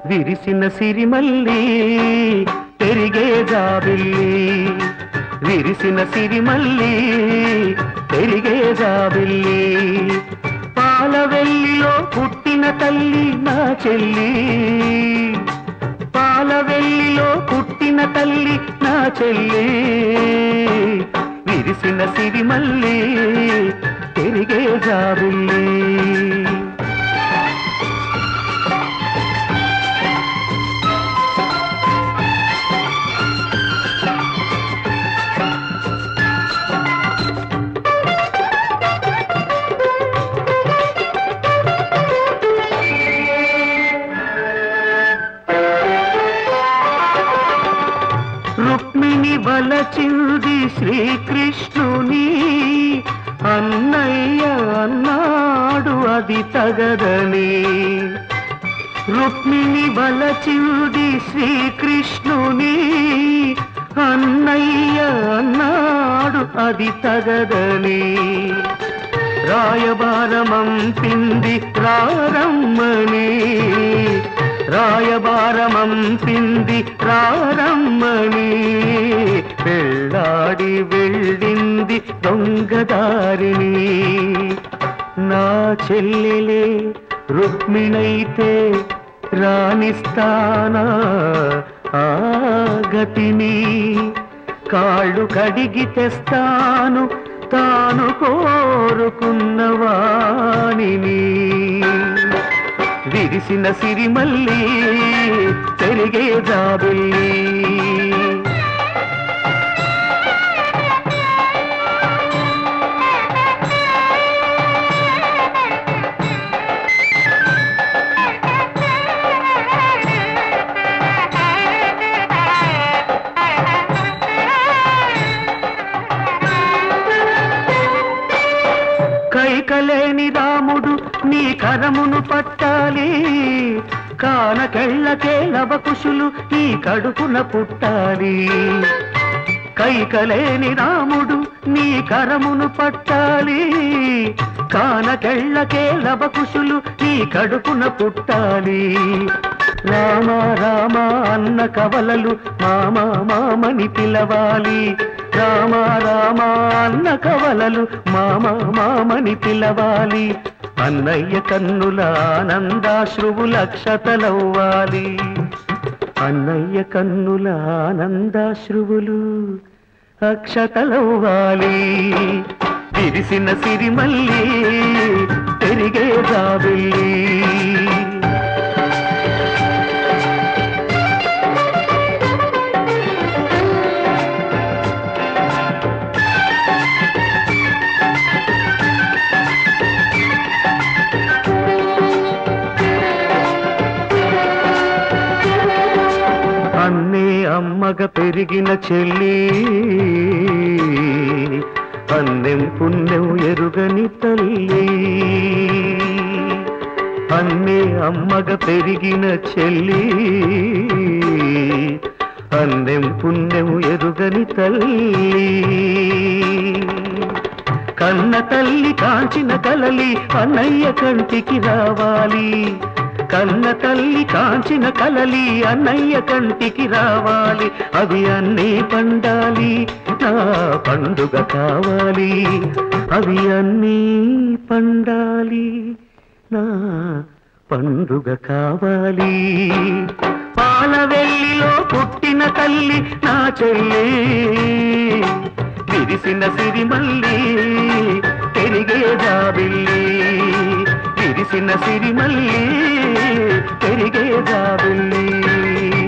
విరిసిన సిరిమల్లి పెరిగే జాబిల్లి విరిసిన సిరిమల్లి పెరిగే జాబిల్లి పాలవెల్లిలో పుట్టిన తల్లి నా చెల్లి పాలవెల్లిలో పుట్టిన తల్లి నా చెల్లి విరిసిన సిరిమల్లి పెరిగే జాబిల్లి రుక్మిణి వలచింది శ్రీకృష్ణుని అన్నయ్య అన్నాడు అది తగదని రుక్మిణి వలచింది శ్రీకృష్ణుని అన్నయ్య అన్నాడు అది తగదని రాయబారమంపింది రారమ్మని రాయబారమంపింది రారమ్మని వెళ్ళాడి వెళ్ళింది దొంగదారిని నా చెల్లెలే రుక్మిణైతే రాణిస్తానా ఆ గతిని కాళ్ళు కడిగి తెస్తాను తాను కోరుకున్న వాణిని విరిసిన సిరిమల్లి పెరిగే జాబిల్లి కైకలేని రాముడు నీ కరమును పట్టాలి కానకెళ్ళకే లవకుశులు నీ కడుపున పుట్టాలి కైకలేని రాముడు నీ కరమును పట్టాలి కానకెళ్ళకే లవకుశులు నీ కడుపున పుట్టాలి రామ రామ అన్న కవలలు మామ మామని పిలవాలి రామ రామ అన్న కవలలు మామ మామని పిలవాలి అన్నయ్య కన్నుల ఆనందాశ్రువుల క్షతలవ్వాలి అన్నయ్య కన్నుల ఆనందాశ్రువులు అక్షతలవ్వాలి విరిసిన సిరిమల్లి పెరిగే జాబిల్లి అన్నే అమ్మగ పెరిగిన చెల్లి అన్నెం పుణ్యం ఎరుగని తల్లి అన్నే అమ్మగ పెరిగిన చెల్లి అన్నెం పుణ్యం ఎరుగని తల్లి కన్న తల్లి కాంచిన కలలి అన్నయ్య కంటికి రావాలి కన్న తల్లి కాంచిన కలలి అన్నయ్య కంటికి రావాలి అవి అన్నీ పండాలి నా పండుగ కావాలి అవి అన్నీ పండాలి నా పండుగ కావాలి పాలవెల్లిలో పుట్టిన తల్లి నా చెల్లి విరిసిన సిరిమల్లి పెరిగే జాబిల్లి విరిసిన సిరిమల్లి పెరిగే జాబిల్లి